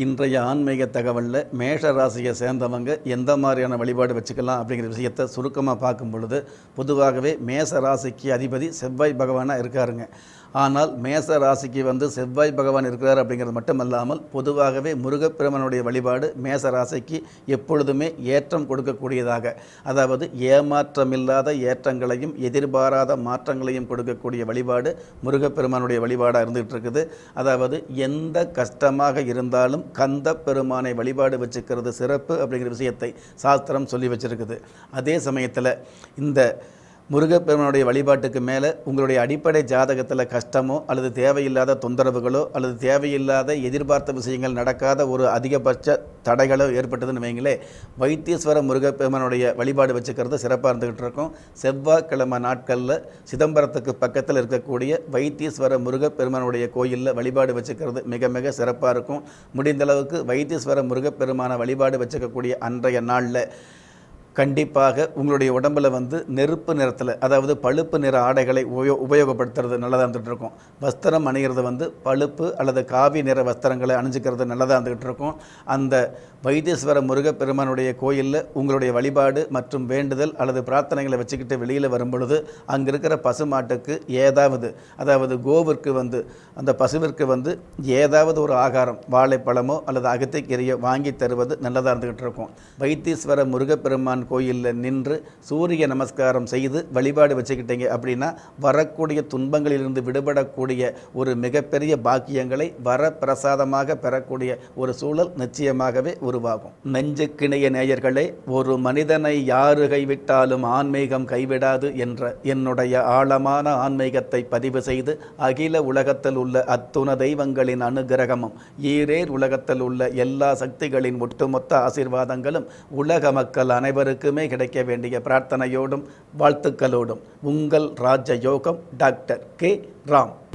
இன்றைய ஆன்மீக தகவலில் மேஷ ராசியை சேர்ந்தவங்க எந்த மாதிரியான வழிபாடு வச்சுக்கலாம் அப்படிங்கிற விஷயத்தை சுருக்கமாக பார்க்கும் பொழுது பொதுவாகவே மேச ராசிக்கு அதிபதி செவ்வாய் பகவானாக இருக்காருங்க ஆனால் மேச ராசிக்கு வந்து செவ்வாய் பகவான் இருக்கிறார் அப்படிங்கிறது மட்டுமல்லாமல் பொதுவாகவே முருகப்பெருமனுடைய வழிபாடு மேச ராசிக்கு எப்பொழுதுமே ஏற்றம் கொடுக்கக்கூடியதாக அதாவது ஏமாற்றமில்லாத ஏற்றங்களையும் எதிர்பாராத மாற்றங்களையும் கொடுக்கக்கூடிய வழிபாடு முருகப்பெருமானுடைய வழிபாடாக இருந்துகிட்டு இருக்குது அதாவது எந்த கஷ்டமாக இருந்தாலும் கந்த பெருமானை வழிபாடு வச்சுக்கிறது சிறப்பு அப்படிங்கிற விஷயத்தை சாஸ்திரம் சொல்லி வச்சிருக்குது அதே சமயத்தில் இந்த முருகப்பெருமானுடைய வழிபாட்டுக்கு மேலே உங்களுடைய அடிப்படை ஜாதகத்தில் கஷ்டமோ அல்லது தேவையில்லாத தொந்தரவுகளோ அல்லது தேவையில்லாத எதிர்பார்த்த விஷயங்கள் நடக்காத ஒரு அதிகபட்ச தடைகளோ ஏற்பட்டதுன்னு வைங்களே வைத்தீஸ்வர முருகப்பெருமானுடைய வழிபாடு வச்சுக்கிறது சிறப்பாக இருந்துகிட்டு இருக்கும் செவ்வாய்க்கிழமை நாட்களில் சிதம்பரத்துக்கு பக்கத்தில் இருக்கக்கூடிய வைத்தீஸ்வர முருகப்பெருமானுடைய கோயிலில் வழிபாடு வச்சுக்கிறது மிக மிக சிறப்பாக இருக்கும் முடிந்தளவுக்கு வைத்தீஸ்வர முருகப்பெருமான வழிபாடு வச்சுக்கக்கூடிய அன்றைய நாளில் கண்டிப்பாக உங்களுடைய உடம்புல வந்து நெருப்பு நிறத்தில் அதாவது பழுப்பு நிற ஆடைகளை உபயோ உபயோகப்படுத்துறது நல்லதாக இருந்துகிட்டு இருக்கும் வஸ்திரம் அணிகிறது வந்து பழுப்பு அல்லது காவி நிற வஸ்திரங்களை அணிஞ்சிக்கிறது நல்லதாக இருந்துகிட்டு இருக்கும் அந்த வைத்தீஸ்வர முருகப்பெருமானுடைய கோயிலில் உங்களுடைய வழிபாடு மற்றும் வேண்டுதல் அல்லது பிரார்த்தனைகளை வச்சுக்கிட்டு வெளியில் வரும் பொழுது அங்கே இருக்கிற பசுமாட்டுக்கு ஏதாவது அதாவது கோவிற்கு வந்து அந்த பசுவிற்கு வந்து ஏதாவது ஒரு ஆகாரம் வாழைப்பழமோ அல்லது அகத்திக்கீரையோ வாங்கி தருவது நல்லதாக இருந்துகிட்டு இருக்கும் வைத்தீஸ்வர முருகப்பெருமான் கோயிலில் நின்று சூரிய நமஸ்காரம் செய்து வழிபாடு வச்சுக்கிட்டீங்க அப்படின்னா வரக்கூடிய துன்பங்களிலிருந்து விடுபடக்கூடிய ஒரு மிகப்பெரிய பாக்கியங்களை வரப்பிரசாதமாக பெறக்கூடிய ஒரு சூழல் நிச்சயமாகவே உருவாகும் நெஞ்சுக்கிணைய நேயர்களே ஒரு மனிதனை யாரு கைவிட்டாலும் ஆன்மீகம் கைவிடாது என்ற என்னுடைய ஆழமான ஆன்மீகத்தை பதிவு செய்து அகில உலகத்தில் உள்ள அத்துண தெய்வங்களின் அனுகிரகமும் ஈரேர் உலகத்தில் உள்ள எல்லா சக்திகளின் ஒட்டுமொத்த ஆசீர்வாதங்களும் உலக மக்கள் அனைவருக்குமே கிடைக்க வேண்டிய பிரார்த்தனையோடும் வாழ்த்துக்களோடும் உங்கள் ராஜ யோகம் டாக்டர் கே ராம்